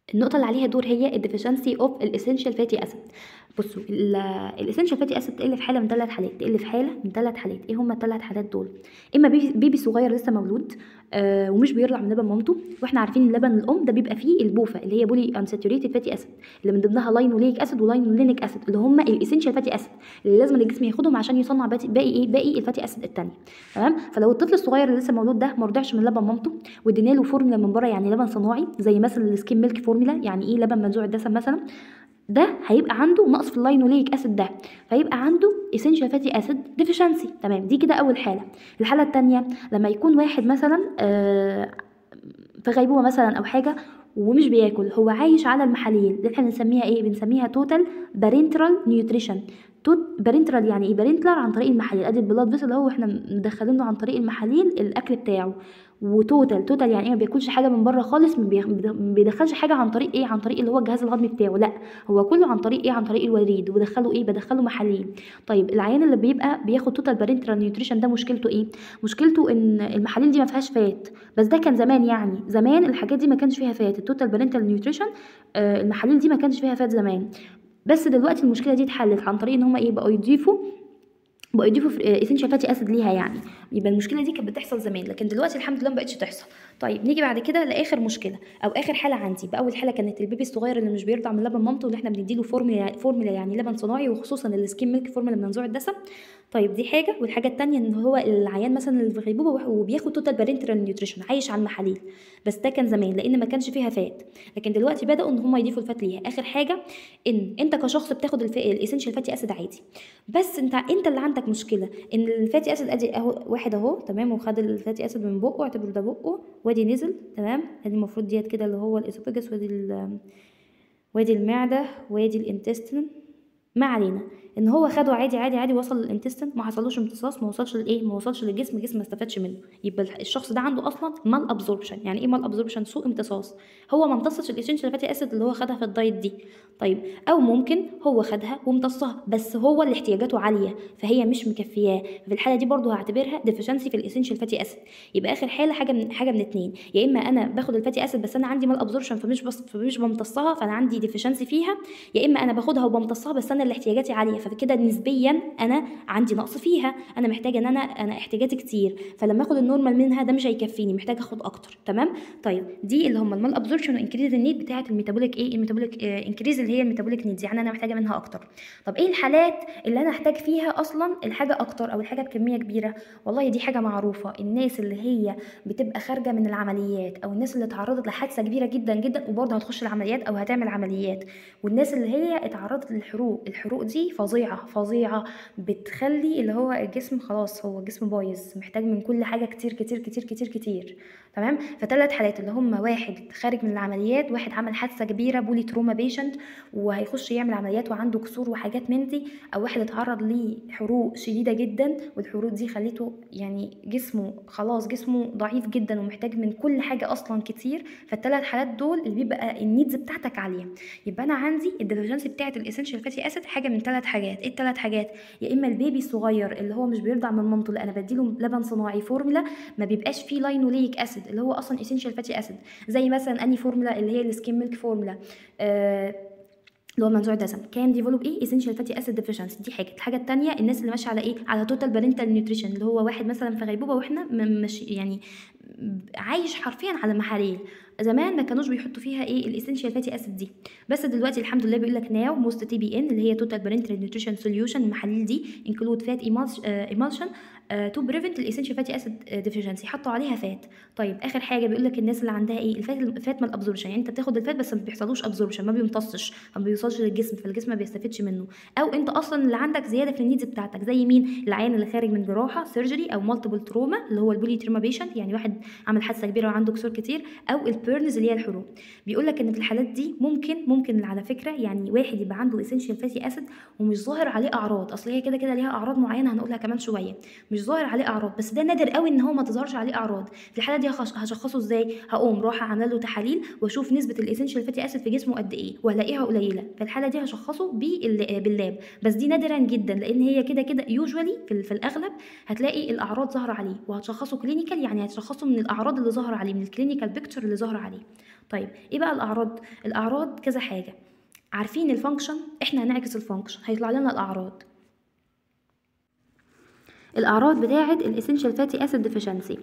النقطة اللي عليها دور هي الديفيشنسي اوف الاسينشال فاتي اسيد بصوا الاسينشال فاتي اسيد تقل في حالة من ثلاث حالات تقل في حالة من ثلاث حالات ايه هما الثلاث حالات دول اما بيبي, بيبي صغير لسه مولود آه ومش بيرضع من لبن مامته واحنا عارفين ان لبن الام ده بيبقى فيه البوفا اللي هي بولي انساتوريتد فاتي اسيد اللي من ضمنها لاينوليك اسيد ولاينولينيك اسيد اللي هما الاسينشال فاتي اسيد اللي لازم الجسم ياخدهم عشان يصنع باقي باقي ايه باقي الفاتي اسيد التانية تمام فلو الطفل الصغير اللي لسه مولود ده ما رضعش من لبن مامته وادينا له فورمولا من بره يعني لبن صناعي زي مثلا السكيم ميلك فورمولا يعني ايه لبن منزوع الدسم مثلا ده هيبقى عنده نقص في اللاينوليك اسيد ده فيبقى عنده اسينشال فاتي اسيد ديفيشنسي تمام دي كده اول حاله الحاله الثانيه لما يكون واحد مثلا آه في غيبوبه مثلا او حاجه ومش بياكل هو عايش على المحاليل اللي احنا بنسميها ايه بنسميها توتال بارنترال نيوتريشن توت بارنترال يعني ايه بارنترال عن طريق المحاليل ادي البلاد فيسل اهو احنا مدخلينه عن طريق المحاليل الاكل بتاعه وتوتال توتال يعني ايه ما بياكلش حاجه من بره خالص ما بيدخلش حاجه عن طريق ايه عن طريق اللي هو الجهاز الهضمي بتاعه لا هو كله عن طريق ايه عن طريق الوريد وبدخله ايه بدخله محاليل طيب العيان اللي بيبقى بياخد توتال بارنترال نيوتريشن ده مشكلته ايه مشكلته ان المحاليل دي ما فيهاش فات بس ده كان زمان يعني زمان الحاجات دي ما كانش فيها فات التوتال بارنترال نيوتريشن آه المحاليل دي ما كانش فيها فات زمان بس دلوقتي المشكله دي اتحلت عن طريق ان هم ايه بقوا يضيفوا بقوا يضيفوا اسينشال فاتي اسيد ليها يعني يبقى المشكله دي كانت بتحصل زمان لكن دلوقتي الحمد لله ما بقتش تحصل طيب نيجي بعد كده لاخر مشكله او اخر حاله عندي باول حاله كانت البيبي الصغير اللي مش بيرضع من لبن مامته اللي احنا بنديله فورمولا فورمولا يعني لبن صناعي وخصوصا السكيم ميلك فورمولا منزوع الدسم طيب دي حاجه والحاجه الثانيه ان هو العيان مثلا اللي في غيبوبه وبياخد توتال بارنترال نيوتريشن عايش على المحاليل بس ده كان زمان لان ما كانش فيها فات لكن دلوقتي بداوا ان هم يضيفوا الفات ليها اخر حاجه ان انت كشخص بتاخد الاسينشال فاتي اسيد عادي بس انت انت اللي عندك مشكله ان الفاتي اسيد ادي اهو واحد اهو تمام وخد الفاتي اسيد من بقه اعتبره ده بقه وادي نزل تمام ادي المفروض ديت كده اللي هو الاسوفاجس وادي وادي المعده وادي الانتستين ما علينا ان هو خده عادي عادي عادي وصل للانتستين ما حصلوش امتصاص ما وصلش لايه ما وصلش للجسم الجسم ما استفادش منه يبقى الشخص ده عنده اصلا مال ابزوربشن يعني ايه مال ابزوربشن سوء امتصاص هو ما امتصش الاسينشال فاتي اسيد اللي هو خدها في الدايت دي طيب او ممكن هو خدها وامتصها بس هو اللي احتياجاته عاليه فهي مش مكفياه في الحاله دي برضه هعتبرها ديفيشنسي في الاسينشال فاتي اسيد يبقى اخر حاله حاجه من حاجه من اتنين يا اما انا باخد الفاتي اسيد بس انا عندي مال ابزوربشن فمش بس فمش بمتصها فانا عندي ديفيشنسي فيها يا اما انا باخدها وبمتصها بس انا اللي احتياجاتي عاليه فكده نسبيا انا عندي نقص فيها انا محتاجه ان انا انا احتياجاتي كتير فلما اخد النورمال منها ده مش هيكفيني محتاجه اخد اكتر تمام طيب دي اللي هم المال ابزوربشن وانكريز النيد بتاعه الميتابوليك ايه الميتابوليك آه انكريز اللي هي الميتابوليك نيدز يعني انا محتاجه منها اكتر طب ايه الحالات اللي انا احتاج فيها اصلا الحاجه اكتر او الحاجه بكميه كبيره والله دي حاجه معروفه الناس اللي هي بتبقى خارجه من العمليات او الناس اللي اتعرضت لحادثه كبيره جدا جدا وبرضه هتخش العمليات او هتعمل عمليات والناس اللي هي اتعرضت للحروق الحروق دي فظيعه فظيعه بتخلي اللي هو الجسم خلاص هو الجسم بايظ محتاج من كل حاجه كتير كتير كتير كتير كتير تمام فثلاث حالات اللي هم واحد خارج من العمليات واحد عمل حادثه كبيره بولي تروما بيشنت وهيخش يعمل عمليات وعنده كسور وحاجات من دي او واحد اتعرض لحروق شديده جدا والحروق دي خليته يعني جسمه خلاص جسمه ضعيف جدا ومحتاج من كل حاجه اصلا كتير فالثلاث حالات دول اللي بيبقى النيدز بتاعتك عاليه يبقى انا عندي الديفيجنسي بتاعه الاسينشال فاتي اسيد حاجه من ثلاث حاجات ايه الثلاث حاجات يا اما البيبي الصغير اللي هو مش بيرضع من مامته لا انا بديله لبن صناعي فورمولا ما بيبقاش فيه لاينوليك اسيد اللي هو اصلا اسينشال فاتي اسيد زي مثلا اني فورمولا اللي هي السكيم ميلك فورمولا آه اللي هو منزوع الدسم كان ديفلوب ايه اسينشال فاتي اسيد ديفيشنسي دي حاجه الحاجه الثانيه الناس اللي ماشيه على ايه على توتال بارنتال نيوتريشن اللي هو واحد مثلا في غيبوبه واحنا مش يعني عايش حرفيا على محاليل زمان ما كانوش بيحطوا فيها ايه الاسينشال فاتي اسيد دي بس دلوقتي الحمد لله بيقول لك ناو موست تي بي ان اللي هي توتال بارنتال نيوتريشن سوليوشن المحاليل دي انكلود فات ايمالشن تو بريفنت الاسينشال فاتي اسيد ديفيشنسي حطوا عليها فات طيب اخر حاجه بيقول لك الناس اللي عندها ايه الفات الفات مال ابزوربشن يعني انت بتاخد الفات بس ما بيحصلوش ابزوربشن ما بيمتصش ما بيوصلش للجسم فالجسم ما بيستفدش منه او انت اصلا اللي عندك زياده في النيدز بتاعتك زي مين العيان اللي خارج من جراحه سيرجري او مالتيبل تروما اللي هو البولي تروما بيشنت يعني واحد عمل حادثه كبيره وعنده كسور كتير او البيرنز اللي هي الحروق بيقول لك ان في الحالات دي ممكن ممكن على فكره يعني واحد يبقى عنده اسينشال فاتي اسيد ومش ظاهر عليه اعراض اصل هي كده كده ليها اعراض معينه هنقولها كمان شويه مش ظاهر عليه اعراض بس ده نادر قوي ان هو ما تظهرش عليه اعراض في الحاله دي هشخصه ازاي هقوم رايحه عامله له تحاليل واشوف نسبه الاسينشال فاتي اسيد في جسمه قد ايه وهلاقيها قليله في الحاله دي هشخصه باللاب بس دي نادرا جدا لان هي كده كده يوجوالي في, في الاغلب هتلاقي الاعراض ظاهره عليه وهتشخصه كلينيكال يعني هتشخصه من الاعراض اللي ظاهره عليه من الكلينيكال بيكتشر اللي ظاهره عليه طيب ايه بقى الاعراض الاعراض كذا حاجه عارفين الفانكشن احنا هنعكس الفانكشن هيطلع لنا الاعراض الاعراض بتاعه الاسينشال فاتي اسيد ديفيشنسي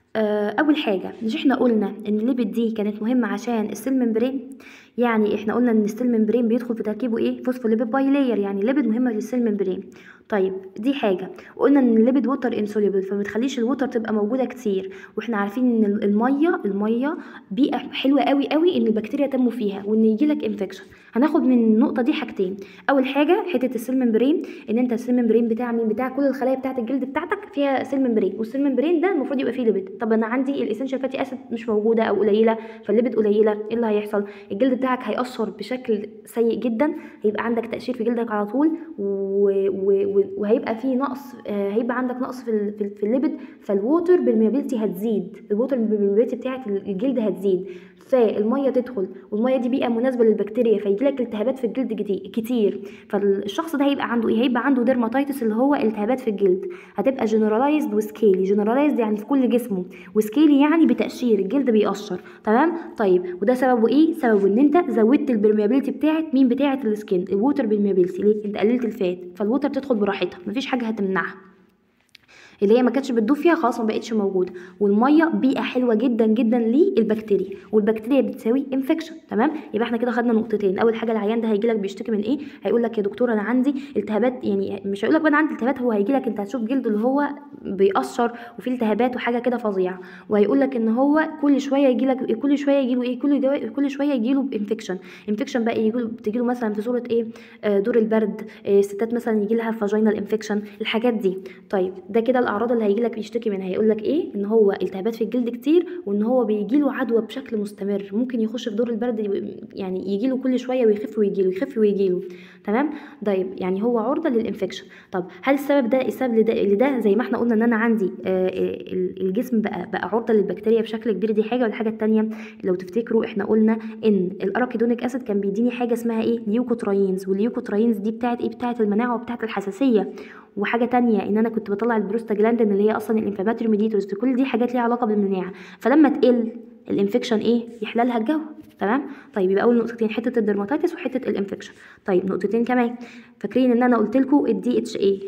اول حاجه مش احنا قلنا ان الليبيد دي كانت مهمه عشان السيل ممبرين يعني احنا قلنا ان السيل ممبرين بيدخل في تركيبه ايه فوسفوليبيد باي لاير يعني الليبيد مهمه للسيل ممبرين طيب دي حاجه وقلنا ان الليبيد ووتر انسوليبل فما تخليش الووتر تبقى موجوده كتير واحنا عارفين ان الميه الميه بيئه حلوه قوي قوي ان البكتيريا تنمو فيها وان يجيلك انفكشن هناخد من النقطه دي حاجتين اول حاجه حته السيل ممبرين ان انت السيل ممبرين بتاع مين بتاع كل الخلايا بتاعه الجلد بتاعتك فيها سيل ممبرين والسيل ممبرين ده المفروض يبقى فيه ليبيد طب انا عندي الاسينشال فاتي اسيد مش موجوده او قليله فالليبيد قليله ايه اللي هيحصل الجلد بتاعك هيأثر بشكل سيء جدا هيبقى عندك تقشير في جلدك على طول و... و... وهيبقى فيه نقص هيبقى عندك نقص في ال... في الليبيد فالووتر بالميابيلتي هتزيد الووتر بالميابيلتي بتاعه الجلد هتزيد فالميه تدخل والميه دي بيئه مناسبه للبكتيريا فيجي لك التهابات في الجلد كتير فالشخص ده هيبقى عنده ايه هيبقى عنده ديرماتيتس اللي هو التهابات في الجلد هتبقى جنرالايزد وسكيلي جنرالايزد يعني في كل جسمه وسكيلي يعني بتقشير الجلد بيقشر تمام طيب وده سببه ايه سببه ان انت زودت البرميابيلتي بتاعت مين بتاعت السكين الووتر برميابيلتي ليه انت قللت الفات فالووتر تدخل براحتها مفيش حاجه هتمنعها اللي هي ما كانتش بتدوب فيها خلاص ما بقتش موجوده والميه بيئه حلوه جدا جدا للبكتيريا والبكتيريا بتساوي انفكشن تمام يبقى احنا كده خدنا نقطتين اول حاجه العيان ده هيجي لك بيشتكي من ايه هيقول لك يا دكتور انا عندي التهابات يعني مش هيقول لك انا عندي التهابات هو هيجي لك انت هتشوف جلده اللي هو بيقشر وفيه التهابات وحاجه كده فظيعه وهيقول لك ان هو كل شويه يجي لك كل شويه يجي له ايه كل دو... كل شويه يجي له انفكشن انفكشن بقى يجي له بتجي له مثلا في صوره ايه آه دور البرد آه الستات مثلا يجي لها فاجينال انفكشن الحاجات دي طيب ده كده الاعراض اللي هيجي لك بيشتكي منها هيقول لك ايه ان هو التهابات في الجلد كتير وان هو بيجي له عدوى بشكل مستمر ممكن يخش في دور البرد يعني يجي له كل شويه ويخف ويجي له يخف ويجي له تمام طيب يعني هو عرضه للانفكشن طب هل السبب ده السبب لده, لده زي ما احنا قلنا ان انا عندي آه الجسم بقى بقى عرضه للبكتيريا بشكل كبير دي حاجه والحاجه الثانيه لو تفتكروا احنا قلنا ان الاراكيدونيك اسيد كان بيديني حاجه اسمها ايه ليوكوتراينز والليوكوتراينز دي بتاعت ايه بتاعت المناعه وبتاعت الحساسيه وحاجه تانية ان انا كنت بطلع البروستاجلاندين اللي هي اصلا الانفلاماتوري ميديتورز كل دي حاجات ليها علاقه بالمناعه فلما تقل الانفكشن ايه يحللها الجو تمام طيب يبقى اول نقطتين حته الدرماتيتس وحته الانفكشن طيب نقطتين كمان فاكرين ان انا قلت لكم الدي اتش اي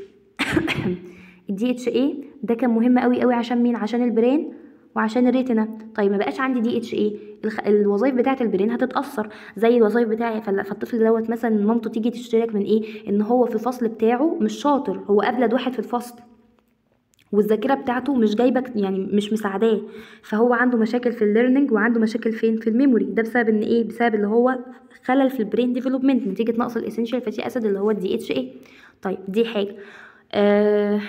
الدي اتش اي ده كان مهم قوي قوي عشان مين عشان البرين وعشان الريتنا طيب ما بقاش عندي دي اتش اي الوظائف بتاعه البرين هتتاثر زي الوظائف بتاعي فالطفل دوت مثلا مامته تيجي تشترك من ايه ان هو في الفصل بتاعه مش شاطر هو ابلد واحد في الفصل والذاكره بتاعته مش جايبه يعني مش مساعداه فهو عنده مشاكل في الليرنينج وعنده مشاكل فين في الميموري ده بسبب ان ايه بسبب اللي هو خلل في البرين ديفلوبمنت نتيجه نقص الاسينشال فاتي اسيد اللي هو الدي اتش اي طيب دي حاجه آه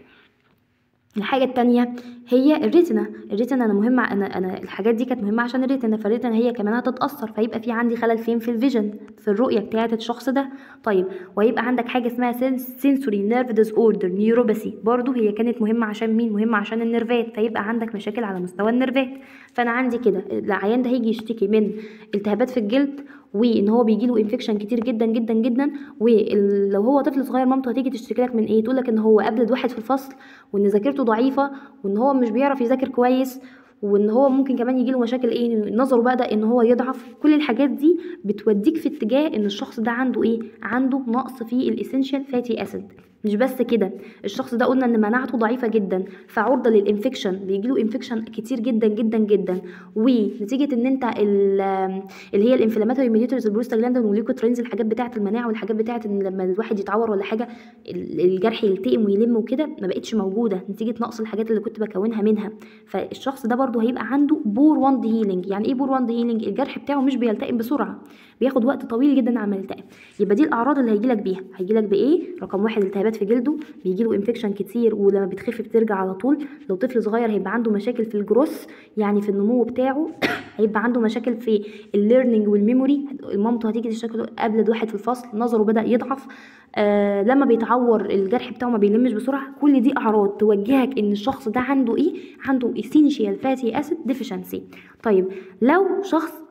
الحاجة التانية هي الريتنا الريتنا انا مهمة انا انا الحاجات دي كانت مهمة عشان الريتنا فالريتنا هي كمان هتتأثر فيبقى في عندي خلل فين في الفيجن في الرؤية بتاعة الشخص ده طيب وهيبقى عندك حاجة اسمها سنسوري نيرف ديس اوردر نيوروباثي برضو هي كانت مهمة عشان مين مهمة عشان النيرفات فيبقى عندك مشاكل على مستوى النيرفات فانا عندي كده العيان ده هيجي يشتكي من التهابات في الجلد وان هو بيجي له انفكشن كتير جدا جدا جدا ولو هو طفل صغير مامته هتيجي تشتكي لك من ايه تقول لك ان هو ابلد واحد في الفصل وان ذاكرته ضعيفه وان هو مش بيعرف يذاكر كويس وان هو ممكن كمان يجيله مشاكل ايه نظره بدا ان هو يضعف كل الحاجات دي بتوديك في اتجاه ان الشخص ده عنده ايه عنده نقص في الاسينشال فاتي اسيد مش بس كده الشخص ده قلنا ان مناعته ضعيفه جدا فعرضه للانفكشن بيجيله انفكشن كتير جدا جدا جدا ونتيجه ان انت اللي هي الانفلاماتوري ميديتورز البروستاجلاندين والليوكوترينز الحاجات بتاعه المناعه والحاجات بتاعه ان لما الواحد يتعور ولا حاجه الجرح يلتئم ويلم وكده ما بقتش موجوده نتيجه نقص الحاجات اللي كنت بكونها منها فالشخص ده برده هيبقى عنده بور واند هيلينج يعني ايه بور واند هيلينج الجرح بتاعه مش بيلتئم بسرعه بياخد وقت طويل جدا عما يلتئم يبقى دي الاعراض اللي هيجي لك بيها هيجي لك بايه رقم واحد التهابات في جلده بيجي له انفكشن كتير ولما بتخف بترجع على طول لو طفل صغير هيبقى عنده مشاكل في الجروس يعني في النمو بتاعه هيبقى عنده مشاكل في الليرنينج والميموري مامته هتيجي تشتكي قبل واحد في الفصل نظره بدا يضعف آه لما بيتعور الجرح بتاعه ما بيلمش بسرعه كل دي اعراض توجهك ان الشخص ده عنده ايه عنده اسينشيال فاتي اسيد ديفيشنسي طيب لو شخص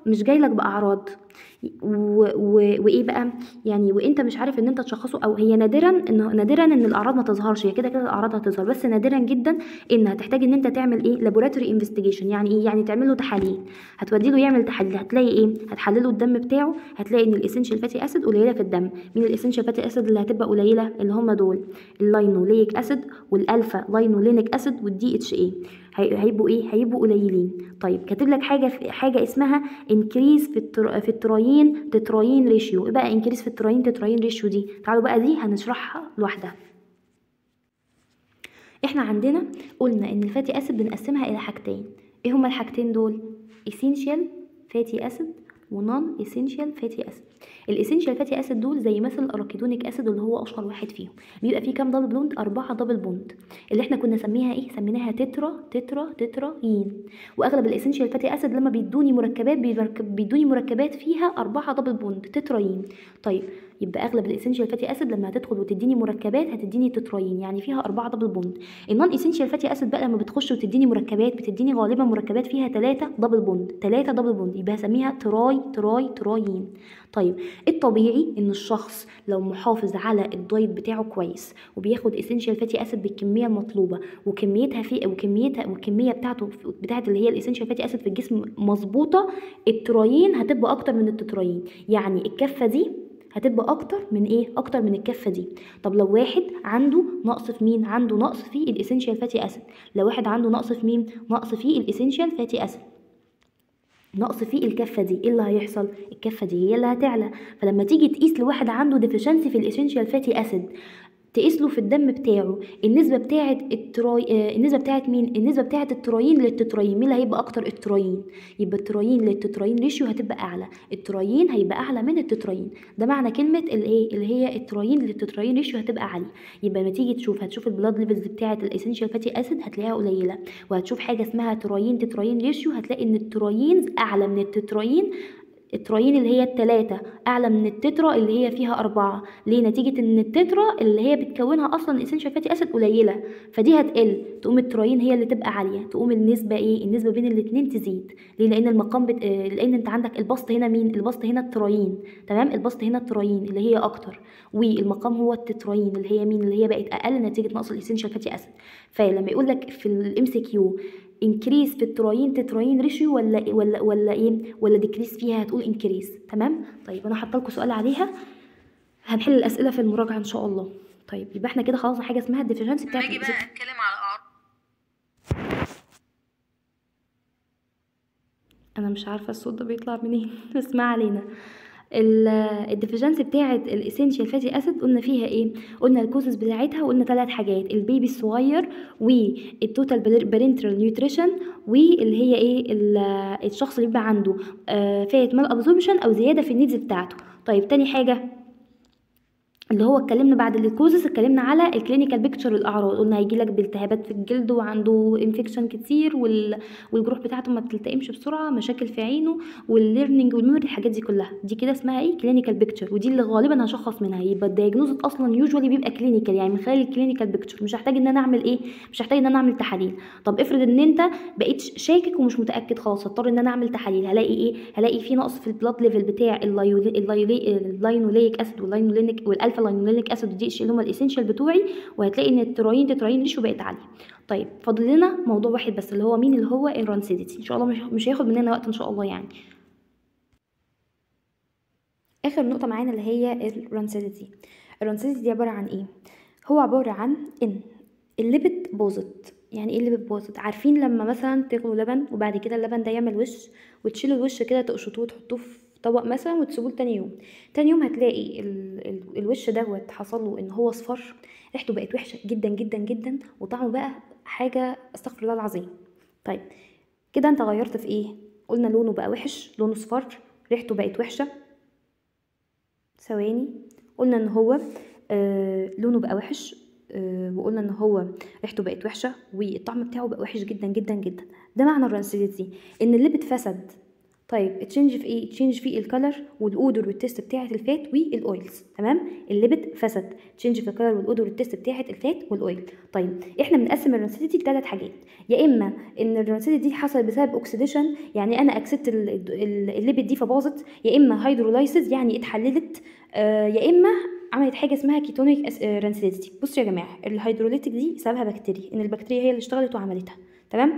مش جاي لك باعراض و... و... وايه بقى يعني وانت مش عارف ان انت تشخصه او هي نادرا انه نادرا ان الاعراض ما تظهرش هي كده كده الاعراض هتظهر بس نادرا جدا ان هتحتاج ان انت تعمل ايه لابوراتوري انفستيجيشن يعني ايه يعني تعمل له تحاليل هتودي له يعمل تحاليل هتلاقي ايه هتحلله الدم بتاعه هتلاقي ان الاسنشال فاتي اسيد قليله في الدم مين الاسنشال فاتي اسيد اللي هتبقى قليله اللي هم دول اللاينوليك اسيد والالفا لاينولينيك اسيد والدي اتش اي هيبقوا ايه هيبقوا قليلين طيب كاتب لك حاجه في حاجه اسمها انكريز في التر... في التراين تتراين ريشيو ايه بقى انكريز في التراين تتراين ريشيو دي تعالوا بقى دي هنشرحها لوحدها احنا عندنا قلنا ان الفاتي اسيد بنقسمها الى حاجتين ايه هما الحاجتين دول essential فاتي اسيد ونون essential فاتي اسيد الاسينشال فاتي اسيد دول زي مثلا الاراكيدونيك اسيد اللي هو اشهر واحد فيهم بيبقى فيه كام دبل بوند أربعة دبل بوند اللي احنا كنا نسميها ايه سميناها تترا تترا تتراين واغلب الاسينشال فاتي اسيد لما بيدوني مركبات بيدوني مركبات فيها أربعة دبل بوند تتراين طيب يبقى اغلب الاسينشال فاتي اسيد لما هتدخل وتديني مركبات هتديني تتراين يعني فيها أربعة دبل بوند النون اسينشال فاتي اسيد بقى لما بتخش وتديني مركبات بتديني غالبا مركبات فيها ثلاثة دبل بوند ثلاثة دبل بوند يبقى هسميها تراي تراي ترايين طيب الطبيعي ان الشخص لو محافظ على الدايت بتاعه كويس وبياخد اسينشال فاتي اسيد بالكميه المطلوبه وكميتها في وكميتها والكميه بتاعته بتاعت اللي هي الاسينشال فاتي اسيد في الجسم مظبوطه الترايين هتبقى اكتر من التترايين يعني الكفه دي هتبقى اكتر من ايه اكتر من الكفه دي طب لو واحد عنده نقص في مين عنده نقص في الاسينشال فاتي اسيد لو واحد عنده نقص في مين نقص في الاسينشال فاتي اسيد نقص في الكفه دي ايه اللي هيحصل الكفه دي هي اللي هتعلى فلما تيجي تقيس لواحد عنده ديفيشنسي في الاسينشال فاتي اسيد تقيس له في الدم بتاعه النسبه بتاعه التراي آه النسبه بتاعه مين النسبه بتاعه الترايين للتترايين مين اللي هيبقى اكتر الترايين يبقى الترايين للتترايين ريشيو هتبقى اعلى الترايين هيبقى اعلى من التترايين ده معنى كلمه الايه اللي هي الترايين للتترايين ريشيو هتبقى عاليه يبقى لما تيجي تشوف هتشوف البلاد ليفلز بتاعه الاسينشال فاتي اسيد هتلاقيها قليله وهتشوف حاجه اسمها ترايين تترايين ريشيو هتلاقي ان الترايين اعلى من التترايين الترايين اللي هي التلاتة أعلى من التترا اللي هي فيها أربعة ليه نتيجة إن التترا اللي هي بتكونها أصلا الإسنشال فاتي أسيد قليلة فدي هتقل تقوم الترايين هي اللي تبقى عالية تقوم النسبة إيه النسبة بين الاتنين تزيد ليه لأن المقام بت... لأن أنت عندك البسط هنا مين البسط هنا الترايين تمام البسط هنا الترايين اللي هي أكتر والمقام هو التترايين اللي هي مين اللي هي بقت أقل نتيجة نقص الإسنشال فاتي أسيد فلما يقول لك في الام سي كيو انكريز في الترايين تترايين ريشيو ولا ولا ولا ايه ولا ديكريز فيها هتقول انكريز تمام طيب انا حاطه لكم سؤال عليها هنحل الاسئله في المراجعه ان شاء الله طيب يبقى احنا كده خلاص حاجه اسمها الديفيشنسي بتاعت نيجي بقى اتكلم على اعراض انا مش عارفه الصوت ده بيطلع منين بس ما علينا الديفيجنسي بتاعه الاسينشال فاتي اسيد قلنا فيها ايه قلنا الكوزز بتاعتها وقلنا ثلاث حاجات البيبي الصغير والتوتال بارنترال نيوتريشن واللي هي ايه الشخص اللي بيبقى عنده فات مال ابزوربشن او زياده في النيدز بتاعته طيب تاني حاجه اللي هو اتكلمنا بعد الكوزس اتكلمنا على الكلينيكال بيكتشر الاعراض قلنا هيجي لك بالتهابات في الجلد وعنده انفكشن كتير وال... والجروح بتاعته ما بتلتئمش بسرعه مشاكل في عينه والليرنينج والميموري الحاجات دي كلها دي كده اسمها ايه كلينيكال بيكتشر ودي اللي غالبا هشخص منها يبقى الدايجنوز اصلا يوجوالي بيبقى كلينيكال يعني من خلال الكلينيكال بيكتشر مش هحتاج ان انا اعمل ايه مش هحتاج ان انا اعمل تحاليل طب افرض ان انت بقيت شاكك ومش متاكد خلاص هضطر ان انا اعمل تحاليل هلاقي ايه هلاقي في نقص في البلاد ليفل بتاع اللاينوليك اسيد واللاينولينيك والالفا لاينولينيك اسيد ودي اتش اللي هم الاسينشال بتوعي وهتلاقي ان التراين تتراين ريشيو بقت عاليه طيب فاضل لنا موضوع واحد بس اللي هو مين اللي هو الرانسيديتي ان شاء الله مش مش هياخد مننا وقت ان شاء الله يعني اخر نقطه معانا اللي هي الرانسيديتي الرانسيديتي دي عباره عن ايه هو عباره عن ان الليبت باظت يعني ايه الليبت باظت عارفين لما مثلا تغلوا لبن وبعد كده اللبن ده يعمل وش وتشيلوا الوش كده تقشطوه وتحطوه في طبق مثلا وتسيبوه تاني يوم تاني يوم هتلاقي ال ال الوش دوت حصل له ان هو اصفر ريحته بقت وحشه جدا جدا جدا وطعمه بقى حاجه استغفر الله العظيم طيب كده انت غيرت في ايه قلنا لونه بقى وحش لونه اصفر ريحته بقت وحشه ثواني قلنا ان هو آه لونه بقى وحش آه وقلنا ان هو ريحته بقت وحشه والطعم بتاعه بقى وحش جدا جدا جدا ده معنى الرانسيديتي ان اللي بتفسد طيب تشينج في ايه تشينج في الكلر والاودر والتيست بتاعه الفات والاويلز تمام الليبت فسد تشينج في الكلر والاودر والتيست بتاعه الفات والاويل طيب احنا بنقسم الرنسيتي لثلاث حاجات يا اما ان الرنسيتي دي حصلت بسبب اوكسيديشن يعني انا اكسدت ال- ال- الليبت دي فباظت يا اما هيدرولايسيس يعني اتحللت آه يا اما عملت حاجه اسمها كيتونيك رانسيتي بصوا يا جماعه الهيدروليتيك دي سببها بكتيريا ان البكتيريا هي اللي اشتغلت وعملتها تمام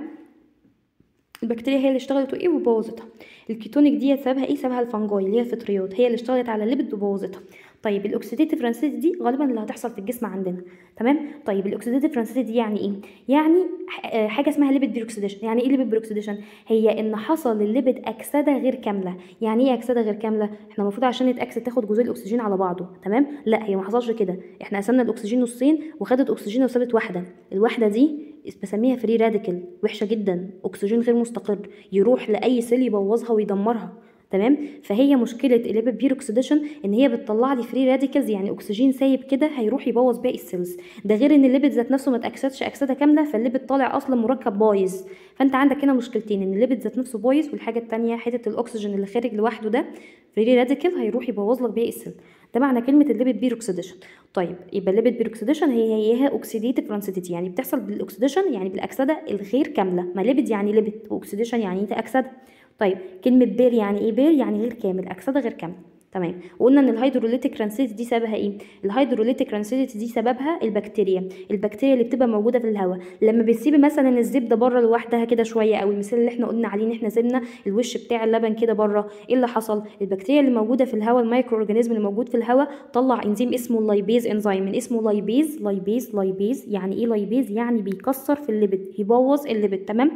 البكتيريا هي اللي اشتغلت وايه وبوظتها الكيتونيك دي سببها ايه سببها الفنجاي اللي هي الفطريات هي اللي اشتغلت على الليبيد وبوظتها طيب الاكسيديتيف رانسيتي دي غالبا اللي هتحصل في الجسم عندنا تمام طيب الاكسيديتيف رانسيتي دي يعني ايه يعني ح- آه، حاجه اسمها ليبيد بيروكسيديشن يعني ايه ليبيد بيروكسيديشن هي ان حصل للليبيد اكسده غير كامله يعني ايه اكسده غير كامله احنا المفروض عشان نتاكسد تاخد جزيء الاكسجين على بعضه تمام لا هي ما حصلش كده احنا قسمنا الاكسجين نصين وخدت اكسجين وسابت واحده الواحده دي بسميها فري راديكال وحشه جدا اكسجين غير مستقر يروح لاي سيل يبوظها ويدمرها تمام فهي مشكله الليبيد بيروكسيديشن ان هي بتطلع لي فري راديكالز يعني اكسجين سايب كده هيروح يبوظ باقي السيلز ده غير ان الليبيد ذات نفسه ما اتاكسدش اكسده كامله فالليبيد طالع اصلا مركب بايظ فانت عندك هنا مشكلتين ان الليبيد ذات نفسه بايظ والحاجه التانية حته الاكسجين اللي خارج لوحده ده فري راديكال هيروح يبوظ لك باقي السيل ده معنى كلمه الليبيد بيروكسيديشن طيب يبقى الليبيد بيروكسيديشن هي هيها اوكسيديتيف رانسيتي يعني بتحصل بالاكسيديشن يعني بالاكسده الغير كامله ما ليبيد يعني ليبيد واكسيديشن يعني انت اكسده طيب كلمه بير يعني ايه بير يعني غير كامل اكسده غير كامله تمام وقلنا ان الهيدروليتيك رانسيتي دي سببها ايه الهيدروليتيك رانسيتي دي سببها البكتيريا البكتيريا اللي بتبقى موجوده في الهواء لما بتسيبي مثلا الزبده بره لوحدها كده شويه او المثال اللي احنا قلنا عليه ان احنا سيبنا الوش بتاع اللبن كده بره ايه اللي حصل البكتيريا اللي موجوده في الهواء الميكرو اورجانيزم اللي موجود في الهواء طلع انزيم اسمه اللايبيز انزيم من اسمه لايبيز لايبيز لايبيز يعني ايه لايبيز يعني بيكسر في الليبيد يبوظ الليبيد تمام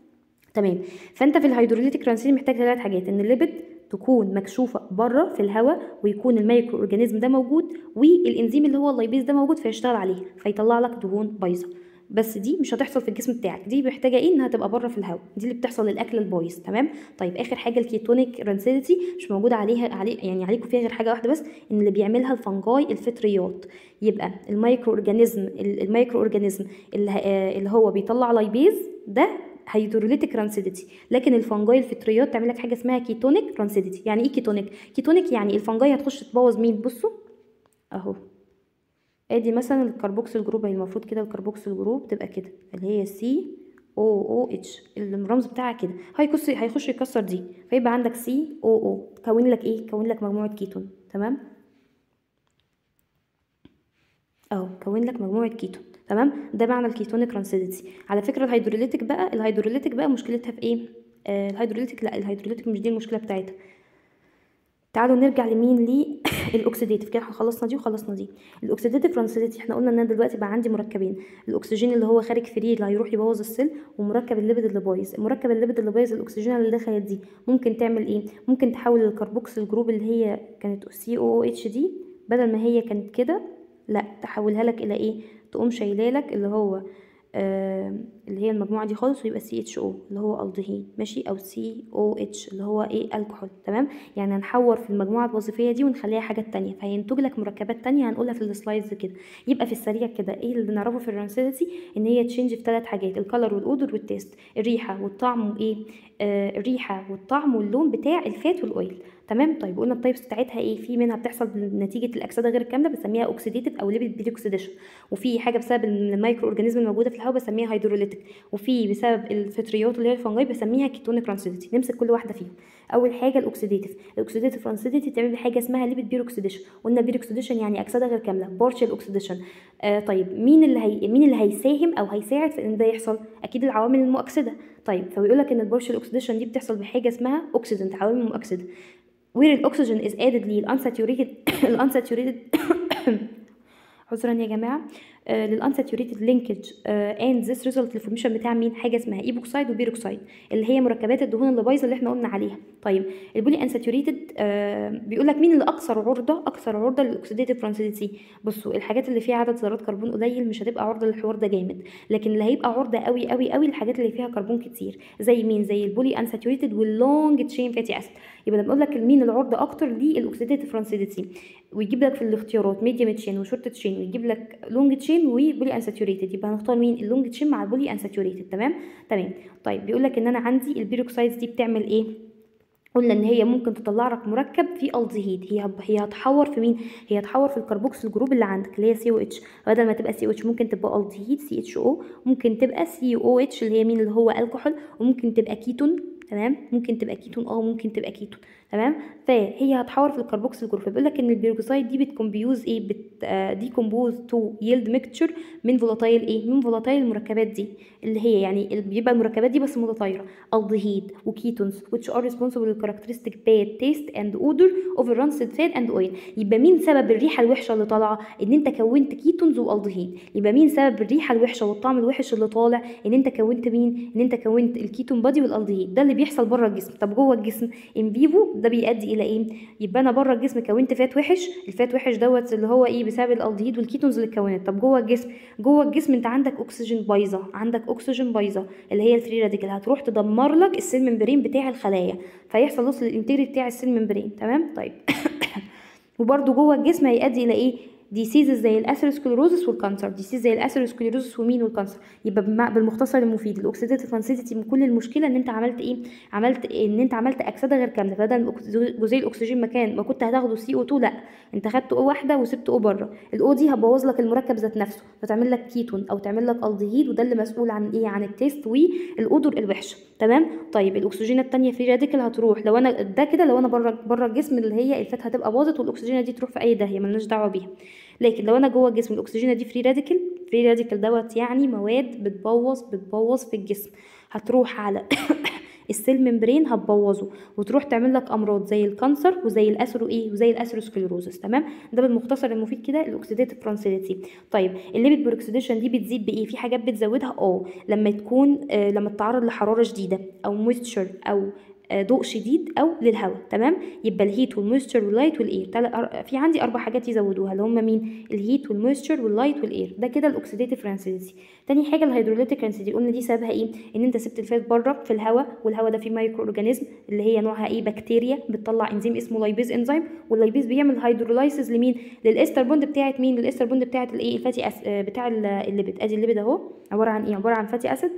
تمام فانت في الهيدروليتيك رانسيل محتاج ثلاث حاجات ان الليبيد تكون مكشوفه بره في الهواء ويكون الميكرو اورجانيزم ده موجود والانزيم اللي هو اللايبيز ده موجود فيشتغل عليه فيطلع لك دهون بايظه بس دي مش هتحصل في الجسم بتاعك دي محتاجه ايه انها تبقى بره في الهواء دي اللي بتحصل للاكل البايظ تمام طيب اخر حاجه الكيتونيك رانسيديتي مش موجود عليها علي يعني عليكم فيها غير حاجه واحده بس ان اللي بيعملها الفنجاي الفطريات يبقى الميكرو اورجانيزم ال- الميكرو اورجانيزم اللي, ه- آه اللي هو بيطلع لايبيز ده هيدروليتيك رانسيديتي لكن الفنجاي الفطريات تعمل لك حاجه اسمها كيتونيك رانسيديتي يعني ايه كيتونيك كيتونيك يعني الفنجاي هتخش تبوظ مين بصوا اهو ادي مثلا الكربوكسيل جروب هي المفروض كده الكربوكسيل جروب تبقى كده اللي هي سي او او اتش الرمز بتاعها كده هيكسر هيخش يكسر دي فيبقى عندك سي او او كون لك ايه كون لك مجموعه كيتون تمام اهو كون لك مجموعه كيتون تمام ده معنى الكيتونيك رانسيديتي على فكره الهيدروليتيك بقى الهيدروليتيك بقى مشكلتها في ايه آه الهيدروليتيك لا الهيدروليتيك مش دي المشكله بتاعتها تعالوا نرجع لمين للاكسيديتيف كده احنا خلصنا دي وخلصنا دي الاكسيديتيف رانسيديتي احنا قلنا ان انا دلوقتي بقى عندي مركبين الاكسجين اللي هو خارج فري اللي هيروح يبوظ السيل ومركب الليبيد اللي بايظ المركب الليبيد اللي بايظ الاكسجين اللي دخلت دي ممكن تعمل ايه ممكن تحول الكربوكسيل جروب اللي هي كانت سي او اتش دي بدل ما هي كانت كده لا تحولها لك الى ايه تقوم شايله لك اللي هو آه اللي هي المجموعه دي خالص ويبقى سي اتش او اللي هو الدهين ماشي او سي او اتش اللي هو ايه الكحول تمام يعني هنحور في المجموعه الوظيفيه دي ونخليها حاجه تانية فهينتج لك مركبات تانية هنقولها في السلايدز كده يبقى في السريع كده ايه اللي نعرفه في الرانسيديتي ان هي تشينج في ثلاث حاجات الكلر والاودر والتيست الريحه والطعم وايه آه الريحه والطعم واللون بتاع الفات والاويل تمام طيب قلنا التايبس بتاعتها ايه في منها بتحصل نتيجه الاكسده غير الكامله بنسميها اوكسيديتيف او ليبيد بيروكسيديشن وفي حاجه بسبب الميكرو اورجانيزم الموجوده في الهواء بسميها هيدروليتيك وفي بسبب الفطريات اللي هي الفنجاي بسميها كيتونيك رانسيديتي نمسك كل واحده فيهم اول حاجه الاكسيديتيف الاكسيديتيف رانسيديتي بتعمل بحاجه اسمها ليبيد بيروكسيديشن قلنا بيروكسيديشن يعني اكسده غير كامله بارشال اوكسيديشن آه طيب مين اللي هي مين اللي هيساهم او هيساعد في ان ده يحصل اكيد العوامل المؤكسده طيب فبيقول لك ان البارشال اوكسيديشن دي بتحصل بحاجه اسمها اوكسيدنت عوامل مؤكسده where الاكسجين is added للانساتوريتد الانساتوريتد عذرا يا جماعه آه للانساتوريتد لينكج اند ذس ريزلت الفورميشن بتاع مين حاجه اسمها ايبوكسايد وبيروكسايد اللي هي مركبات الدهون اللي بايظه اللي احنا قلنا عليها طيب البولي انساتوريتد آه بيقول لك مين اللي اكثر عرضه اكثر عرضه للاكسيديتيف رانسيديتي بصوا الحاجات اللي فيها عدد ذرات كربون قليل مش هتبقى عرضه للحوار ده جامد لكن اللي هيبقى عرضه قوي قوي قوي الحاجات اللي فيها كربون كتير زي مين زي البولي انساتوريتد واللونج تشين فاتي اسيد يبقى لما اقول لك مين العرضه اكتر للاكسيديتيف رانسيديتي ويجيب لك في الاختيارات ميديوم تشين وشورت تشين ويجيب لك لونج تشين وبولي انساتوريتد يبقى هنختار مين اللونج تشين مع البولي انساتوريتد تمام تمام طيب بيقول لك ان انا عندي البيروكسايدز دي بتعمل ايه قلنا ان هي ممكن تطلع لك مركب فيه الدهيد هي هي هتحور في مين هي هتحور في الكربوكسيل جروب اللي عندك اللي هي سي او اتش بدل ما تبقى سي او اتش ممكن تبقى الدهيد سي اتش او ممكن تبقى سي او اتش اللي هي مين اللي هو الكحول وممكن تبقى كيتون تمام ممكن تبقى كيتون اه ممكن تبقى كيتون تمام فهي هتحور في الكربوكسيل جروب فبيقول لك ان البيروكسايد دي بتكمبيوز ايه بت دي كومبوز تو يلد ميكتشر من فولاتايل ايه من فولاتايل المركبات دي اللي هي يعني ال- بيبقى المركبات دي بس متطايره الدهيد وكيتونز which are responsible for characteristic bad taste and odor of rancid fat and oil يبقى مين سبب الريحه الوحشه اللي طالعه ان انت كونت كيتونز والدهيد يبقى مين سبب الريحه الوحشه والطعم الوحش اللي طالع ان انت كونت مين ان انت كونت الكيتون بادي والالدهيد ده اللي بيحصل بره الجسم طب جوه الجسم ان فيفو ده بيؤدي الى ايه يبقى انا بره الجسم كونت فات وحش الفات وحش دوت اللي هو ايه بسبب الالدهيد والكيتونز اللي اتكونت طب جوه الجسم جوه الجسم انت عندك اكسجين بايظه عندك اكسجين بايظه اللي هي الفري راديكال هتروح تدمر لك السيل ممبرين بتاع الخلايا فيحصل لوس للانتجري بتاع السيل ممبرين تمام طيب وبرده جوه الجسم هيؤدي الى ايه ديسيزز زي الاثيروسكليروزس والكانسر ديسيز زي الاثيروسكليروزس ومين والكانسر يبقى بمع- بالمختصر المفيد الاوكسيديتيف انسيتي من كل المشكله ان انت عملت ايه عملت ان انت عملت اكسده غير كامله فبدل الأكس- جزيء الاكسجين مكان ما كنت هتاخده سي او 2 لا انت خدت او واحده وسبت او بره الاو دي هتبوظ لك المركب ذات نفسه فتعمل لك كيتون او تعمل لك الدهيد وده اللي مسؤول عن ايه عن التيست والاودر الوحشه تمام طيب الاكسجين التانية فري راديكال هتروح لو انا ده كده لو انا بره بره الجسم اللي هي الفات هتبقى باظت والاكسجين دي تروح في اي داهيه ملناش دعوه بيها لكن لو انا جوه الجسم الاكسجين دي فري راديكال فري راديكال دوت يعني مواد بتبوظ بتبوظ في الجسم هتروح على السيل ممبرين هتبوظه وتروح تعمل لك امراض زي الكانسر وزي الاسرو ايه وزي الاسروسكليروزس تمام ده بالمختصر المفيد كده الاكسيديتيف فرانسيليتي طيب الليبيد بروكسيديشن دي بتزيد بايه في حاجات بتزودها اه لما تكون آه لما تتعرض لحراره شديده او مويستشر او آه، ضوء شديد او للهواء تمام يبقى الهيت والمويستشر واللايت والاير تل- أر- في عندي اربع حاجات يزودوها اللي هم مين الهيت والمويستشر واللايت والاير ده كده الاكسيديتيف رانسيديتي تاني حاجه الهيدروليتيك رانسيديتي قلنا دي سببها ايه ان انت سبت الفات بره في الهواء والهواء ده فيه مايكرو اورجانيزم اللي هي نوعها ايه بكتيريا بتطلع انزيم اسمه لايبيز انزيم واللايبيز بيعمل هيدرولايسيس لمين للاستر بوند بتاعت مين للاستر بوند بتاعت الايه الفاتي أس... آه، بتاع ال- الليبيد ادي الليبيد اهو عباره عن ايه عباره عن فاتي اسيد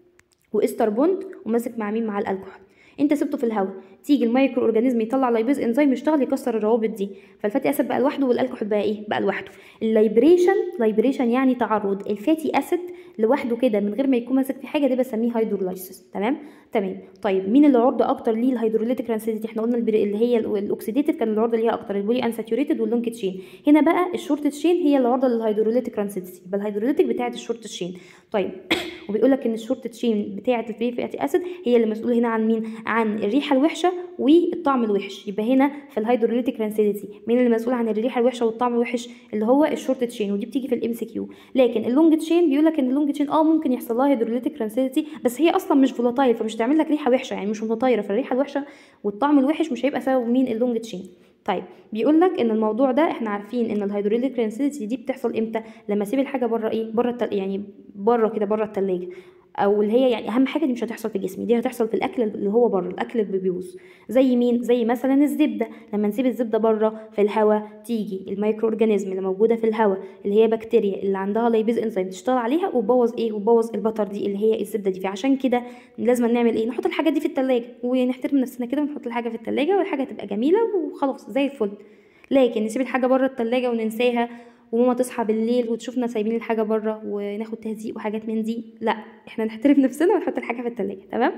واستر بوند وماسك مع مين مع الالكحول انت سبته في الهواء تيجي المايكرو اورجانيزم يطلع لايبيز انزيم يشتغل يكسر الروابط دي فالفاتي اسيد بقى لوحده والالكحول بقى ايه بقى لوحده اللايبريشن لايبريشن يعني تعرض الفاتي اسيد لوحده كده من غير ما يكون ماسك في حاجه ده بسميه هيدرولايسيس تمام تمام طيب مين اللي عرضه اكتر ليه الهيدروليتيك رانسيديتي احنا قلنا البري- اللي هي ال- الاكسيديتيف كان العرضه ليها اكتر البولي انساتيوريتد واللونج تشين هنا بقى الشورت تشين هي اللي عرضه للهيدروليتيك رانسيديتي يبقى الهيدروليتيك بتاعه الشورت تشين طيب وبيقول لك ان الشورت تشين بتاعه الفري فاتي اسيد هي اللي مسؤوله هنا عن مين عن الريحه الوحشه والطعم الوحش يبقى هنا في الهيدروليتيك رانسيديتي مين اللي مسؤول عن الريحه الوحشه والطعم الوحش اللي هو الشورت تشين ودي بتيجي في الام سي كيو لكن اللونج تشين بيقول لك ان اللونج تشين اه ممكن يحصل لها هيدروليتيك رانسيديتي بس هي اصلا مش فولاتايل فمش هتعمل لك ريحه وحشه يعني مش متطايره فالريحه الوحشه والطعم الوحش مش هيبقى سبب مين اللونج تشين طيب بيقول لك ان الموضوع ده احنا عارفين ان الهيدروليتيك رانسيديتي دي بتحصل امتى لما اسيب الحاجه بره ايه بره التل... يعني بره كده بره التلاجة او اللي هي يعني اهم حاجه دي مش هتحصل في جسمي دي هتحصل في الاكل اللي هو بره الاكل اللي بيبوظ زي مين زي مثلا الزبده لما نسيب الزبده بره في الهواء تيجي الميكرو اورجانيزم اللي موجوده في الهواء اللي هي بكتيريا اللي عندها لايبيز انزيم تشتغل عليها وتبوظ ايه وتبوظ البتر دي اللي هي الزبده دي فعشان كده لازم نعمل ايه نحط الحاجات دي في التلاجة ونحترم نفسنا كده ونحط الحاجه في التلاجة والحاجه تبقى جميله وخلاص زي الفل لكن نسيب الحاجه بره التلاجة وننساها وماما تصحى بالليل وتشوفنا سايبين الحاجه بره وناخد تهزيق وحاجات من دي لا احنا نحترم نفسنا ونحط الحاجه في التلاجة تمام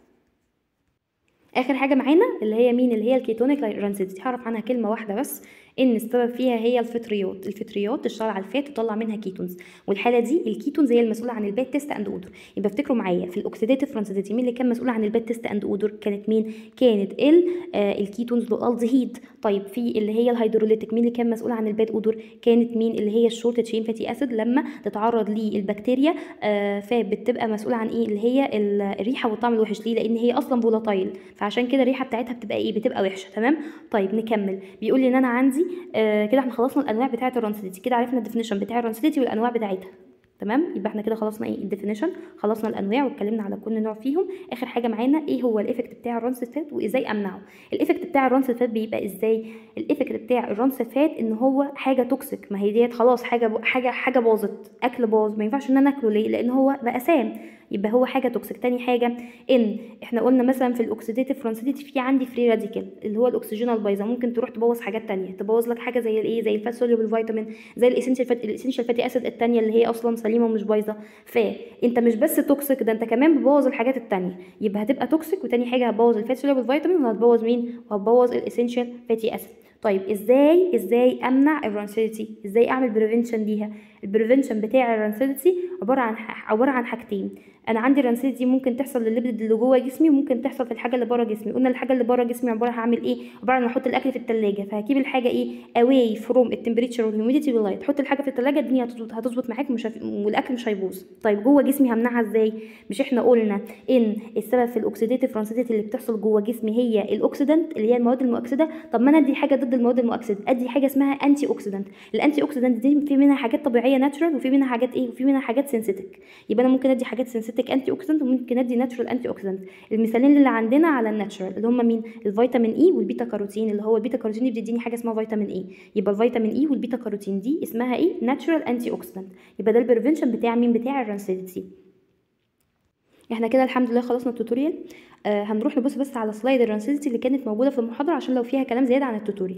اخر حاجه معانا اللي هي مين اللي هي الكيتونيك رانسيديتي هعرف عنها كلمه واحده بس ان السبب فيها هي الفطريات الفطريات تشتغل على الفات وتطلع منها كيتونز والحاله دي الكيتونز هي المسؤوله عن الباد تيست اند اودر يبقى افتكروا معايا في الاكسيديتيف رانسيديتي مين اللي كان مسؤول عن الباد تيست اند اودر كانت مين كانت ال آه الكيتونز والالدهيد طيب في اللي هي الهيدروليتيك مين اللي كان مسؤول عن الباد اودر كانت مين اللي هي الشورت تشين فاتي اسيد لما تتعرض للبكتيريا آه فبتبقى مسؤوله عن ايه اللي هي ال- الريحه والطعم الوحش ليه لان هي اصلا فولاتايل فعشان كده الريحه بتاعتها بتبقى ايه بتبقى وحشه تمام طيب نكمل بيقول لي ان انا عندي آه كده احنا خلصنا الانواع بتاعه الرانسيديتي كده عرفنا الديفينيشن بتاع الرانسيديتي والانواع بتاعتها تمام يبقى احنا كده خلصنا ايه الديفينيشن خلصنا الانواع واتكلمنا على كل نوع فيهم اخر حاجه معانا ايه هو الايفكت بتاع الرانس فات وازاي امنعه الايفكت بتاع الرانس فات بيبقى ازاي الايفكت بتاع الرانس فات ان هو حاجه توكسيك ما هي ديت خلاص حاجه ب... حاجه حاجه باظت اكل باظ ما ينفعش ان انا اكله ليه لان هو بقى سام يبقى هو حاجه توكسيك تاني حاجه ان احنا قلنا مثلا في الاكسيديتيف رانسيديتي في عندي فري راديكال اللي هو الاكسجينال بايظه ممكن تروح تبوظ حاجات تانية تبوظ لك حاجه زي الايه زي الفات سوليبل فيتامين زي الاسينشال فات الاسينشال فاتي اسيد التانية اللي هي اصلا سليمه ومش بايظه فانت مش بس توكسيك ده انت كمان بتبوظ الحاجات التانية يبقى هتبقى توكسيك وتاني حاجه هتبوظ الفات سوليبل فيتامين وهتبوظ مين وهتبوظ الاسينشال فاتي اسيد طيب ازاي ازاي امنع الرانسيديتي ازاي اعمل بريفنشن ليها البريفنشن بتاع الرانسيديتي عباره عن عباره عن حاجتين انا عندي رانسيديتي ممكن تحصل للليبيد اللي جوه جسمي وممكن تحصل في الحاجه اللي بره جسمي قلنا الحاجه اللي بره جسمي عباره هعمل ايه عباره عن احط الاكل في التلاجة فهجيب الحاجه ايه اواي فروم التمبريتشر والهيوميديتي واللايت تحط الحاجه في التلاجة الدنيا هتظبط هتظبط معاك مش هف... والاكل مش هيبوظ طيب جوه جسمي همنعها ازاي مش احنا قلنا ان السبب في الاكسيديتيف رانسيديتي اللي بتحصل جوه جسمي هي الاكسيدنت اللي هي المواد المؤكسده طب ما انا ادي حاجه ضد المواد المؤكسده ادي حاجه اسمها انتي اوكسيدنت الانتي اوكسيدنت دي في منها حاجات طبيعيه ناتشرال وفي منها حاجات ايه وفي منها حاجات سينثيتك يبقى انا ممكن ادي حاجات سينثيتك انتي اوكسيدنت وممكن ادي ناتشرال انتي اوكسيدنت المثالين اللي عندنا على الناتشرال اللي هم مين الفيتامين اي والبيتا كاروتين اللي هو البيتا كاروتين دي بتديني حاجه اسمها فيتامين اي يبقى الفيتامين اي والبيتا كاروتين دي اسمها ايه ناتشرال انتي اوكسيدنت يبقى ده البريفنشن بتاع مين بتاع الرانسيديتي احنا كده الحمد لله خلصنا التوتوريال آه هنروح نبص بس على سلايد الرانسيديتي اللي كانت موجوده في المحاضره عشان لو فيها كلام زياده عن التوتوريال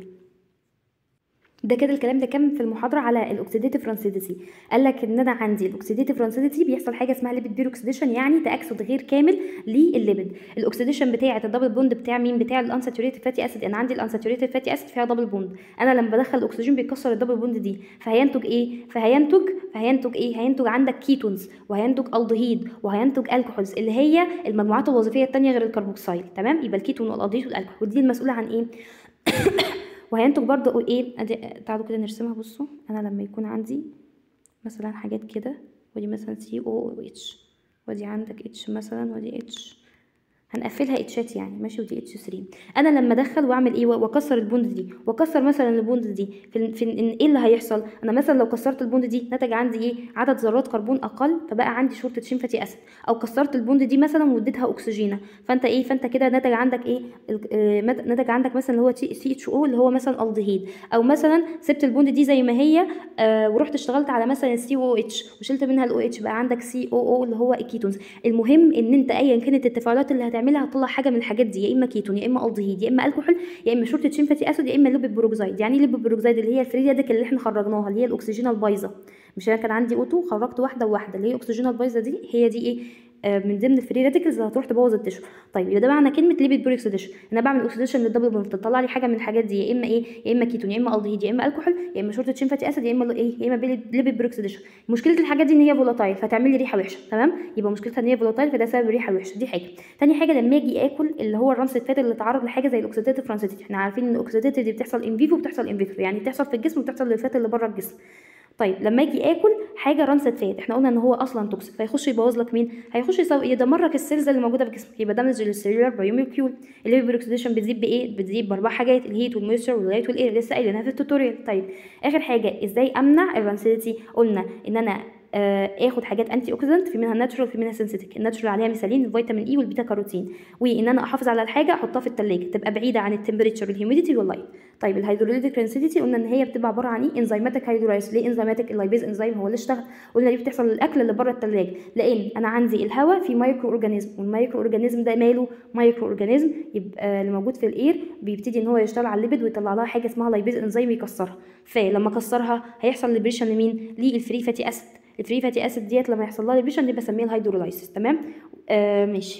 ده كده الكلام ده كان في المحاضره على الاكسيديتيف رانسيديتي قال لك ان انا عندي الاكسيديتيف رانسيديتي بيحصل حاجه اسمها ليبيد بيروكسيديشن يعني تاكسد غير كامل للليبيد الاكسيديشن بتاعه الدبل بوند بتاع مين بتاع الانساتوريتد فاتي اسيد انا عندي الانساتوريتد فاتي اسيد فيها دبل بوند انا لما بدخل الاكسجين بيكسر الدبل بوند دي فهينتج ايه فهينتج فهينتج ايه هينتج عندك كيتونز وهينتج الدهيد وهينتج الكحولز اللي هي المجموعات الوظيفيه الثانيه غير الكربوكسيل تمام يبقى الكيتون والالدهيد والالكحول ودي المسؤوله عن ايه وهينتج برضه ايه ادي تعالوا كده نرسمها بصوا انا لما يكون عندي مثلا حاجات كده ودي مثلا سي او اتش ودي عندك اتش مثلا ودي اتش هنقفلها اتشات يعني ماشي ودي اتش 3 انا لما ادخل واعمل ايه واكسر البوند دي واكسر مثلا البوند دي في, في إن ايه اللي هيحصل انا مثلا لو كسرت البوند دي نتج عندي ايه عدد ذرات كربون اقل فبقى عندي شورتة شين فاتي اسيد او كسرت البوند دي مثلا واديتها اكسجينه فانت ايه فانت كده نتج عندك ايه آه نتج عندك مثلا اللي هو سي اتش او اللي هو مثلا الدهيد او مثلا سبت البوند دي زي ما هي آه ورحت اشتغلت على مثلا السي او اتش وشلت منها الاو اتش بقى عندك سي او او اللي هو الكيتونز المهم ان انت ايا كانت التفاعلات اللي هتعملها هتطلع حاجه من الحاجات دي يا اما كيتون يا اما الدهيد يا اما الكحول يا اما شورتة شين فاتي اسيد يا اما ليبيد بروكسيد يعني ايه ليبيد بروكسيد اللي هي الفري راديكال اللي احنا خرجناها اللي هي الاكسجين البايظه مش انا كان عندي اوتو خرجت واحده وواحده اللي هي الاكسجين البايظه دي هي دي ايه من ضمن الفري راديكلز اللي هتروح تبوظ التشو طيب يبقى ده معنى كلمه ليبيد بروكسيديشن انا بعمل اوكسيديشن للدبل بوند تطلع لي حاجه من الحاجات دي يا اما ايه يا اما كيتون يا اما الدهيد يا اما الكحول يا اما شورتة شين فاتي اسيد يا اما ايه يا اما ليبيد بروكسيديشن مشكله الحاجات دي ان هي فولاتايل فتعمل لي ريحه وحشه تمام يبقى مشكلتها ان هي فولاتايل فده سبب ريحه وحشه دي حاجه تاني حاجه لما اجي اكل اللي هو الرانس فات اللي اتعرض لحاجه زي الاكسيديتيف رانسيتي احنا عارفين ان الاكسيديتيف دي بتحصل ان فيفو وبتحصل ان فيترو يعني بتحصل في الجسم وبتحصل للفات اللي بره الجسم طيب لما اجي اكل حاجه رانست فات احنا قلنا ان هو اصلا توكسيك فيخش يبوظ لك مين هيخش يدمر لك السيلز اللي موجوده في جسمك يبقى دامج للسيلولار بايوميكيول اللي بروكسيديشن بتزيد بايه بتزيد باربع حاجات الهيت والمويستشر واللايت والاير لسه قايلينها في التوتوريال طيب اخر حاجه ازاي امنع الرانسيديتي قلنا ان انا اخد حاجات انتي اوكسيدنت في منها ناتشورال في منها سينثيتك الناتشورال عليها مثالين الفيتامين اي والبيتا كاروتين وان انا احافظ على الحاجه احطها في الثلاجه تبقى بعيده عن التمبريتشر والهيوميديتي واللايت طيب الهيدروليتيك رانسيديتي قلنا ان هي بتبقى عباره عن ايه انزيماتيك هيدرولايز ليه انزيماتيك اللايبيز انزيم هو اللي اشتغل قلنا دي بتحصل للاكل اللي بره الثلاجه لان انا عندي الهواء في مايكرو اورجانيزم والمايكرو اورجانيزم ده ماله مايكرو اورجانيزم يبقى اللي موجود في الاير بيبتدي ان هو يشتغل على الليبيد ويطلع لها حاجه اسمها لايبيز انزيم يكسرها فلما كسرها هيحصل ليبريشن لمين للفري فاتي اسيد الفري فاتي اسيد ديت لما يحصل لها ليبريشن دي بسميها الهيدرولايسيس تمام آه ماشي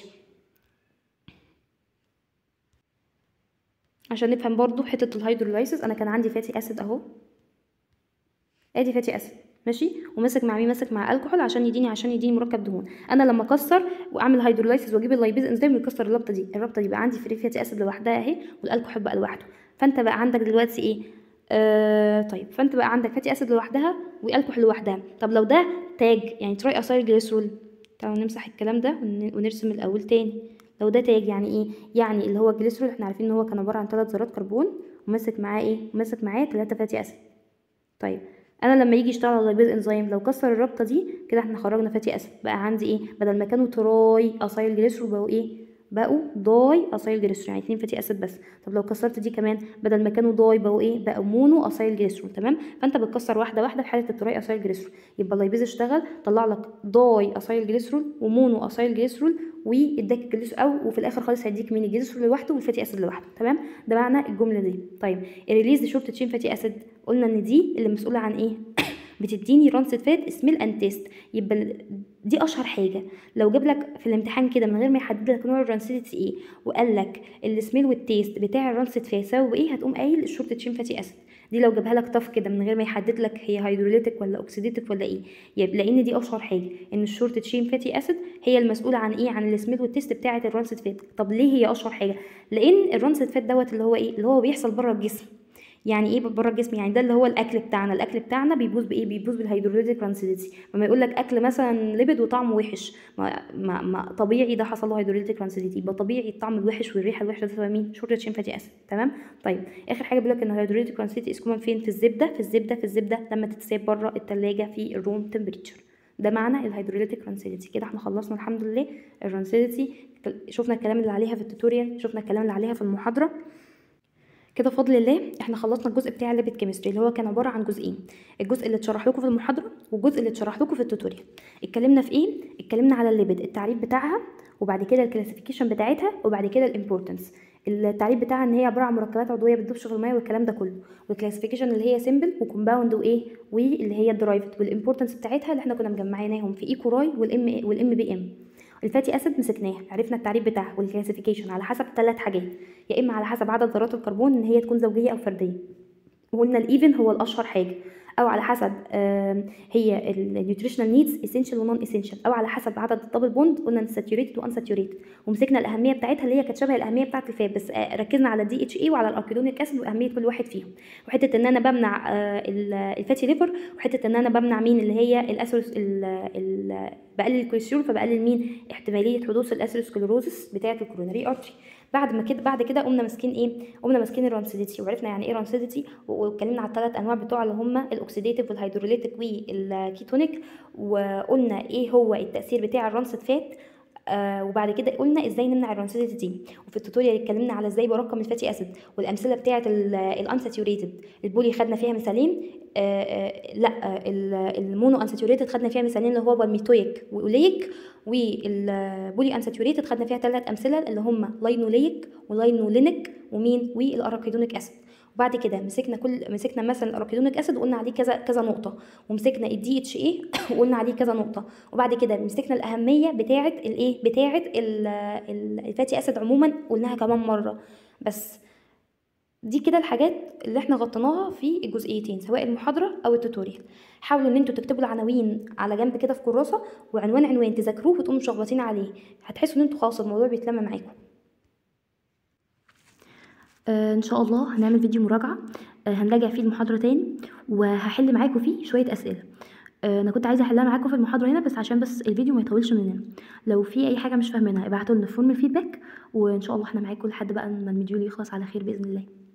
عشان نفهم برضو حته الهيدرولايسيس انا كان عندي فاتي اسيد اهو ادي فاتي اسيد ماشي وماسك مع مين ماسك مع الكحول عشان يديني عشان يديني مركب دهون انا لما اكسر واعمل هيدرولايسيس واجيب اللايبيز انزيم ويكسر الرابطه دي الرابطه دي بقى عندي فري فاتي اسيد لوحدها اهي والالكحول بقى لوحده فانت بقى عندك دلوقتي ايه آه طيب فانت بقى عندك فاتي اسيد لوحدها والكحول لوحدها طب لو ده تاج يعني تراي اسايل جليسرول تعالوا نمسح الكلام ده ونرسم الاول تاني لو ده تاج يعني ايه يعني اللي هو الجليسرول احنا عارفين ان هو كان عباره عن ثلاث ذرات كربون وماسك معاه ايه وماسك معاه ثلاثه فاتي اسيد طيب انا لما يجي يشتغل على اللايبيز انزيم لو كسر الرابطه دي كده احنا خرجنا فاتي اسيد بقى عندي ايه بدل ما كانوا تراي اسايل جليسرول بقوا ايه بقوا داي اسايل جليسرول يعني اتنين فاتي اسيد بس طب لو كسرت دي كمان بدل ما كانوا داي بقوا ايه بقوا مونو اسايل جليسرول تمام فانت بتكسر واحده واحده في حاله التراي اسايل جليسرول يبقى اللايبيز اشتغل طلع لك داي اسايل جليسرول ومونو اسايل جليسرول واداك الجليسرول او وفي الاخر خالص هيديك مين الجليسرول لوحده والفاتي اسيد لوحده تمام ده معنى الجمله دي طيب الريليز شورت تشين فاتي اسيد قلنا ان دي اللي مسؤوله عن ايه بتديني رانسد فات سميل اند تيست يبقى ال- دي اشهر حاجه لو جاب لك في الامتحان كده من غير ما يحدد لك نوع الرانسيدتي ايه وقال لك السميل والتيست بتاع الرانسد فات سبب ايه هتقوم قايل الشورت تشين فاتي اسيد دي لو جابها لك طف كده من غير ما يحدد لك هي هيدروليتك ولا اوكسيديتك ولا ايه يبقى لان دي اشهر حاجه ان الشورت تشين فاتي اسيد هي المسؤوله عن ايه عن السميل والتيست بتاعه الرانسد فات طب ليه هي اشهر حاجه لان الرانسد فات دوت اللي هو ايه اللي هو بيحصل بره الجسم يعني ايه بره الجسم يعني ده اللي هو الاكل بتاعنا الاكل بتاعنا بيبوظ بايه بيبوظ بالهيدروليتيك رانسيديتي لما يقول لك اكل مثلا لبد وطعمه وحش ما, ما, ما طبيعي ده حصل له هيدروليتيك رانسيديتي يبقى طبيعي الطعم الوحش والريحه الوحشه ده سبب مين شورت تشين فاتي اسيد تمام طيب اخر حاجه بيقول لك ان الهيدروليتيك رانسيديتي اسكوما فين في الزبده في الزبده في الزبده لما تتساب بره الثلاجه في الروم تمبريتشر ده معنى الهيدروليتيك رانسيديتي كده احنا خلصنا الحمد لله الرانسيديتي شفنا الكلام اللي عليها في التوتوريال شفنا الكلام اللي عليها في المحاضره كده بفضل الله احنا خلصنا الجزء بتاع الليبيد كيمستري اللي هو كان عباره عن جزئين الجزء اللي اتشرح لكم في المحاضره والجزء اللي اتشرح لكم في التوتوريال اتكلمنا في ايه اتكلمنا على الليبيد التعريف بتاعها وبعد كده الكلاسيفيكيشن بتاعتها وبعد كده الامبورتنس التعريف بتاعها ان هي عباره عن مركبات عضويه بتدوبش في الميه والكلام ده كله والكلاسيفيكيشن اللي هي سيمبل وكومباوند وايه واللي هي الدرايفد والامبورتنس بتاعتها اللي احنا كنا مجمعيناهم في ايكوراي والام والام بي ام الفاتي اسيد مسكناه عرفنا التعريف بتاعها والكلاسيفيكيشن على حسب ثلاث حاجات يا اما على حسب عدد ذرات الكربون ان هي تكون زوجيه او فرديه وقلنا الايفن هو الاشهر حاجه او على حسب هي النيوتريشنال نيدز اسينشال ونون اسينشال او على حسب عدد الدبل بوند قلنا ساتيوريتد وان ساتيوريتد ومسكنا الاهميه بتاعتها اللي هي كانت شبه الاهميه بتاعه الفات بس ركزنا على الدي اتش اي وعلى الاركيدونيك اسيد واهميه كل واحد فيهم وحته ان انا بمنع الفاتي ليفر وحته ان انا بمنع مين اللي هي الاسيروس بقلل الكوليسترول فبقلل مين احتماليه حدوث الاسيروسكليروزس بتاعه الكوروناري ارتري بعد ما كده بعد كده قمنا ماسكين ايه قمنا ماسكين الرانسيديتي وعرفنا يعني ايه رانسيديتي واتكلمنا على الثلاث انواع بتوع اللي هم الاكسيديتيف والهيدروليتيك والكيتونيك وقلنا ايه هو التاثير بتاع الرانسيد فات آه وبعد كده قلنا ازاي نمنع الرانسيديتي دي وفي التوتوريال اتكلمنا على ازاي برقم الفاتي اسيد والامثله بتاعه الانساتيوريتد البولي خدنا فيها مثالين آه آه لا المونو انساتيوريتد خدنا فيها مثالين اللي هو بالميتويك واوليك والبولي انساتيوريتد خدنا فيها ثلاث امثله اللي هم لاينوليك ولاينولينيك ومين والاراكيدونيك اسيد وبعد كده مسكنا كل مسكنا مثلا الاراكيدونيك اسيد وقلنا عليه كذا كذا نقطه ومسكنا الدي اتش اي وقلنا عليه كذا نقطه وبعد كده مسكنا الاهميه بتاعه الايه بتاعه الفاتي اسيد عموما قلناها كمان مره بس دي كده الحاجات اللي احنا غطيناها في الجزئيتين سواء المحاضره او التوتوريال حاولوا ان انتوا تكتبوا العناوين على جنب كده في كراسه وعنوان عنوان تذاكروه وتقوموا مشخبطين عليه هتحسوا ان انتوا خلاص الموضوع بيتلم معاكم آه ان شاء الله هنعمل فيديو مراجعه آه هنراجع فيه المحاضره تاني وهحل معاكم فيه شويه اسئله آه انا كنت عايزه احلها معاكم في المحاضره هنا بس عشان بس الفيديو ما يطولش مننا لو في اي حاجه مش فاهمينها ابعتوا لنا في فورم الفيدباك وان شاء الله احنا معاكم لحد بقى ما المديول يخلص على خير باذن الله